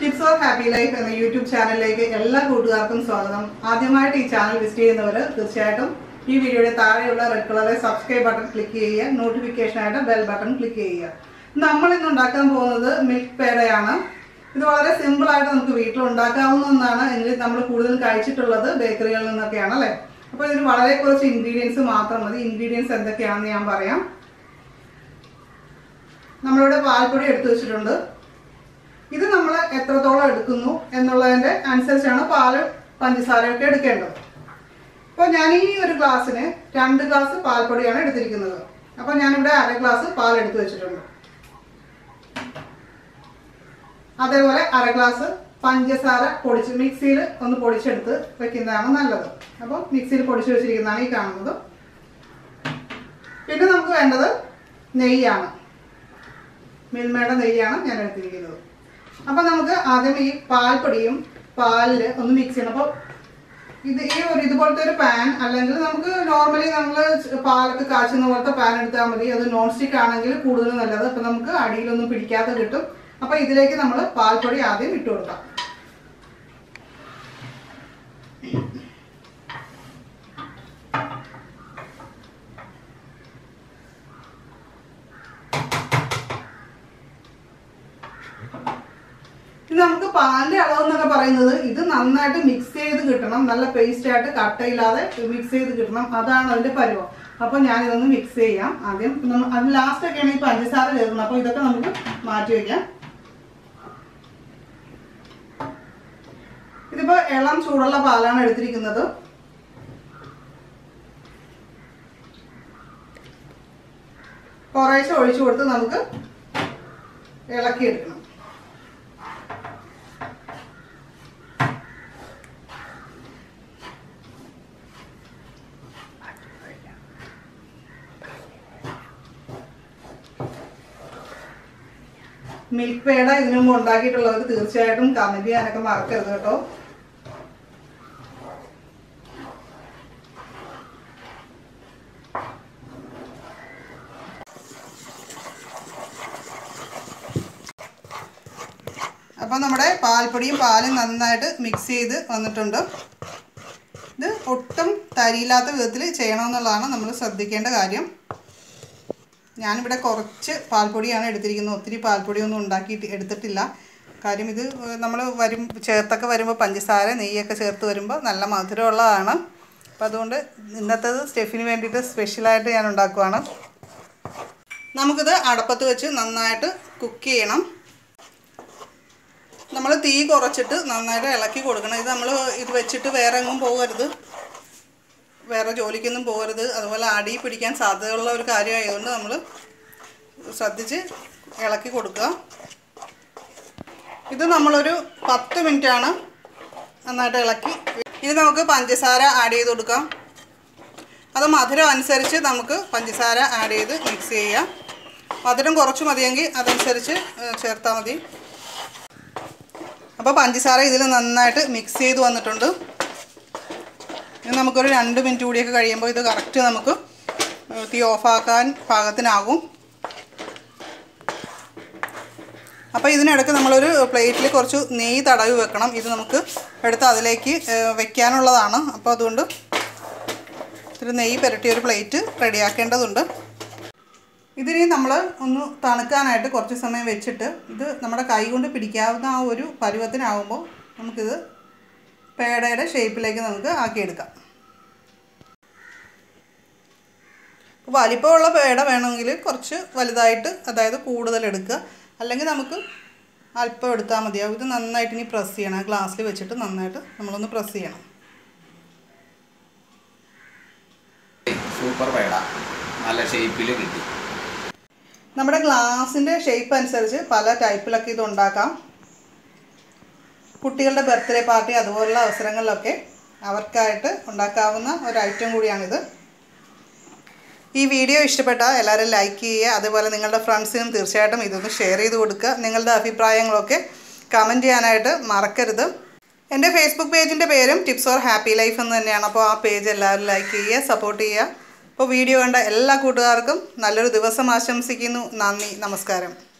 tips of happy life എന്ന YouTube ചാനലിലേക്ക് എല്ലാ കൂട്ടുകാർക്കും സ്വാഗതം ആദ്യമായിട്ട് ഈ ചാനൽ വിസിറ്റ് ചെയ്യുന്നവർ തീർച്ചയായിട്ടും ഈ വീഡിയോയുടെ താഴെയുള്ള റെഡ് കളറിലെ സബ്സ്ക്രൈബ് ബട്ടൺ ക്ലിക്ക് ചെയ്യുക നോട്ടിഫിക്കേഷൻ ആയിട്ട് ബെൽ ബട്ടൺ ക്ലിക്ക് ചെയ്യുക നമ്മൾ ഇന്ന് ഉണ്ടാക്കാൻ പോകുന്നത് മിൽക്ക് പേടയാണ് ഇത് വളരെ സിമ്പിൾ ആയിട്ട് നമുക്ക് വീട്ടിൽ ഉണ്ടാക്കാവുന്ന ഒന്നാണ് എങ്കിൽ നമ്മൾ കൂടുതൽ കഴിച്ചിട്ടുള്ളത് ബേക്കറികളിൽ നിന്നൊക്കെയാണ് അല്ലേ അപ്പോൾ ഇതിന് വളരെ കുറച്ച് ഇൻഗ്രീഡിയൻസ് മാത്രം മതി ഇൻഗ്രീഡിയൻസ് എന്തൊക്കെയാണെന്ന് ഞാൻ പറയാം നമ്മളിവിടെ പാൽപ്പൊടി എടുത്തു വെച്ചിട്ടുണ്ട് ഇത് നമ്മൾ എത്രത്തോളം എടുക്കുന്നു എന്നുള്ളതിൻ്റെ അനുസരിച്ചാണ് പാല് പഞ്ചസാരയൊക്കെ എടുക്കേണ്ടത് അപ്പോൾ ഞാൻ ഈ ഒരു ഗ്ലാസ്സിന് രണ്ട് ഗ്ലാസ് പാൽപ്പൊടിയാണ് എടുത്തിരിക്കുന്നത് അപ്പോൾ ഞാനിവിടെ അര ഗ്ലാസ് പാൽ എടുത്തു വെച്ചിട്ടുണ്ട് അതേപോലെ അര ഗ്ലാസ് പഞ്ചസാര പൊടിച്ച് മിക്സിയിൽ ഒന്ന് പൊടിച്ചെടുത്ത് വെക്കുന്നതാണ് നല്ലത് അപ്പോൾ മിക്സിയിൽ പൊടിച്ച് വെച്ചിരിക്കുന്നതാണ് ഈ കാണുന്നത് പിന്നെ നമുക്ക് വേണ്ടത് നെയ്യാണ് മിൽമയുടെ നെയ്യാണ് ഞാൻ എടുത്തിരിക്കുന്നത് അപ്പം നമുക്ക് ആദ്യം ഈ പാൽപ്പൊടിയും പാലിൽ ഒന്ന് മിക്സ് ചെയ്യണം അപ്പോൾ ഇത് ഈ ഒരു ഇതുപോലത്തെ ഒരു പാൻ അല്ലെങ്കിൽ നമുക്ക് നോർമലി നമ്മൾ പാലൊക്കെ കാച്ചുന്ന പോലത്തെ പാൻ എടുത്താൽ മതി അത് നോൺ സ്റ്റിക്ക് ആണെങ്കിൽ കൂടുതൽ നല്ലത് അപ്പം നമുക്ക് അടിയിലൊന്നും പിടിക്കാതെ കിട്ടും അപ്പം ഇതിലേക്ക് നമ്മൾ പാൽപ്പൊടി ആദ്യം ഇട്ട് കൊടുക്കാം ഇത് നമുക്ക് പാലിന്റെ അളവ് എന്നൊക്കെ പറയുന്നത് ഇത് നന്നായിട്ട് മിക്സ് ചെയ്ത് കിട്ടണം നല്ല പേസ്റ്റ് ആയിട്ട് കട്ടയില്ലാതെ മിക്സ് ചെയ്ത് കിട്ടണം അതാണ് അതിന്റെ പരുവം അപ്പൊ ഞാൻ ഇതൊന്ന് മിക്സ് ചെയ്യാം ആദ്യം നമ്മ- അത് ലാസ്റ്റ് ഒക്കെയാണ് ഈ പഞ്ചസാര ചേർക്കുന്നത് അപ്പൊ ഇതൊക്കെ നമുക്ക് മാറ്റി വെക്കാം ഇതിപ്പോ ഇളം ചൂടുള്ള പാലാണ് എടുത്തിരിക്കുന്നത് കുറേശ്ശെ ഒഴിച്ചു കൊടുത്ത് നമുക്ക് ഇളക്കിയെടുക്കണം മിൽക്ക് പേട ഇതിനു മുമ്പ് ഉണ്ടാക്കിയിട്ടുള്ളവർ തീർച്ചയായിട്ടും കമന്റ് ചെയ്യാനൊക്കെ മറക്കരുത് കേട്ടോ അപ്പം നമ്മുടെ പാൽപ്പൊടിയും പാലും നന്നായിട്ട് മിക്സ് ചെയ്ത് വന്നിട്ടുണ്ട് ഇത് ഒട്ടും തരിയില്ലാത്ത വിധത്തിൽ ചെയ്യണമെന്നുള്ളതാണ് നമ്മൾ ശ്രദ്ധിക്കേണ്ട കാര്യം ഞാനിവിടെ കുറച്ച് പാൽപ്പൊടിയാണ് എടുത്തിരിക്കുന്നത് ഒത്തിരി പാൽപ്പൊടിയൊന്നും ഉണ്ടാക്കിയിട്ട് എടുത്തിട്ടില്ല കാര്യം ഇത് നമ്മൾ വരും ചേർത്തൊക്കെ വരുമ്പോൾ പഞ്ചസാര നെയ്യൊക്കെ ചേർത്ത് വരുമ്പോൾ നല്ല മധുരമുള്ളതാണ് അപ്പോൾ അതുകൊണ്ട് ഇന്നത്തേത് സ്റ്റെഫിന് വേണ്ടിയിട്ട് സ്പെഷ്യലായിട്ട് ഞാൻ ഉണ്ടാക്കുവാണ് നമുക്കിത് അടപ്പത്ത് വെച്ച് നന്നായിട്ട് കുക്ക് ചെയ്യണം നമ്മൾ തീ കുറച്ചിട്ട് നന്നായിട്ട് ഇളക്കി കൊടുക്കണം ഇത് നമ്മൾ ഇത് വെച്ചിട്ട് വേറെ എങ്ങും പോകരുത് വേറെ ജോലിക്കൊന്നും പോകരുത് അതുപോലെ അടി പിടിക്കാൻ സാധ്യതയുള്ള ഒരു കാര്യമായതുകൊണ്ട് നമ്മൾ ശ്രദ്ധിച്ച് ഇളക്കി കൊടുക്കുക ഇത് നമ്മളൊരു പത്ത് മിനിറ്റാണ് നന്നായിട്ട് ഇളക്കി ഇനി നമുക്ക് പഞ്ചസാര ആഡ് ചെയ്ത് കൊടുക്കാം അത് മധുരം അനുസരിച്ച് നമുക്ക് പഞ്ചസാര ആഡ് ചെയ്ത് മിക്സ് ചെയ്യാം മധുരം കുറച്ച് മതിയെങ്കിൽ അതനുസരിച്ച് ഏഹ്, ചേർത്താൽ മതി അപ്പോൾ പഞ്ചസാര ഇതിൽ നന്നായിട്ട് മിക്സ് ചെയ്ത് വന്നിട്ടുണ്ട് ഇനി നമുക്കൊരു രണ്ട് മിനിറ്റ് കൂടിയൊക്കെ കഴിയുമ്പോൾ ഇത് കറക്റ്റ് നമുക്ക് ഏഹ്, തീ ഓഫാക്കാൻ പാകത്തിനാകും അപ്പോൾ ഇതിനിടയ്ക്ക് നമ്മളൊരു പ്ലേറ്റിൽ കുറച്ച് നെയ്യ് തടവി വെക്കണം ഇത് നമുക്ക് എടുത്ത് അതിലേക്ക് ഏഹ്, വെക്കാനുള്ളതാണ് അപ്പോൾ അതുകൊണ്ട് ഇത്തിരി നെയ്യ് പുരട്ടിയ ഒരു പ്ലേറ്റ് റെഡിയാക്കേണ്ടതുണ്ട് ഇതിനി നമ്മൾ ഒന്ന് തണുക്കാനായിട്ട് കുറച്ച് സമയം വെച്ചിട്ട് ഇത് നമ്മുടെ കൈ കൊണ്ട് പിടിക്കാവുന്ന ആ ഒരു പരുവത്തിനാകുമ്പോൾ നമുക്കിത് പേടയുടെ ഷേപ്പിലേക്ക് നമുക്ക് ആക്കിയെടുക്കാം വലിപ്പമുള്ള പേട വേണമെങ്കിൽ കുറച്ച് വലുതായിട്ട് അതായത് കൂടുതൽ എടുക്കുക അല്ലെങ്കിൽ നമുക്ക് അല്പം എടുത്താൽ മതിയാവും ഇത് നന്നായിട്ട് ഇനി പ്രസ് ചെയ്യണം ആ ഗ്ലാസ്സിൽ വെച്ചിട്ട് നന്നായിട്ട് നമ്മളൊന്ന് പ്രസ് ചെയ്യണം സൂപ്പർ പേട നല്ല ഷേപ്പിൽ കിട്ടി നമ്മുടെ ഗ്ലാസിൻ്റെ ഷേപ്പ് അനുസരിച്ച് പല ടൈപ്പിലൊക്കെ ഇത് ഉണ്ടാക്കാം കുട്ടികളുടെ ബർത്ത്ഡേ പാർട്ടി അതുപോലുള്ള അവസരങ്ങളിലൊക്കെ അവർക്കായിട്ട് ഉണ്ടാക്കാവുന്ന ഒരു ഐറ്റം കൂടിയാണിത് ഈ വീഡിയോ ഇഷ്ടപ്പെട്ടാൽ എല്ലാവരും ലൈക്ക് ചെയ്യുക അതുപോലെ നിങ്ങളുടെ ഫ്രണ്ട്സിനും തീർച്ചയായിട്ടും ഇതൊന്ന് ഷെയർ ചെയ്ത് കൊടുക്കുക നിങ്ങളുടെ അഭിപ്രായങ്ങളൊക്കെ കമൻറ്റ് ചെയ്യാനായിട്ട് മറക്കരുത് എൻ്റെ ഫേസ്ബുക്ക് പേജിൻ്റെ പേരും ടിപ്സ് ഓർ ഹാപ്പി ലൈഫ് എന്ന് തന്നെയാണ് അപ്പോൾ ആ പേജ് എല്ലാവരും ലൈക്ക് ചെയ്യുക സപ്പോർട്ട് ചെയ്യുക അപ്പോൾ വീഡിയോ കണ്ട എല്ലാ കൂട്ടുകാർക്കും നല്ലൊരു ദിവസം ആശംസിക്കുന്നു നന്ദി നമസ്കാരം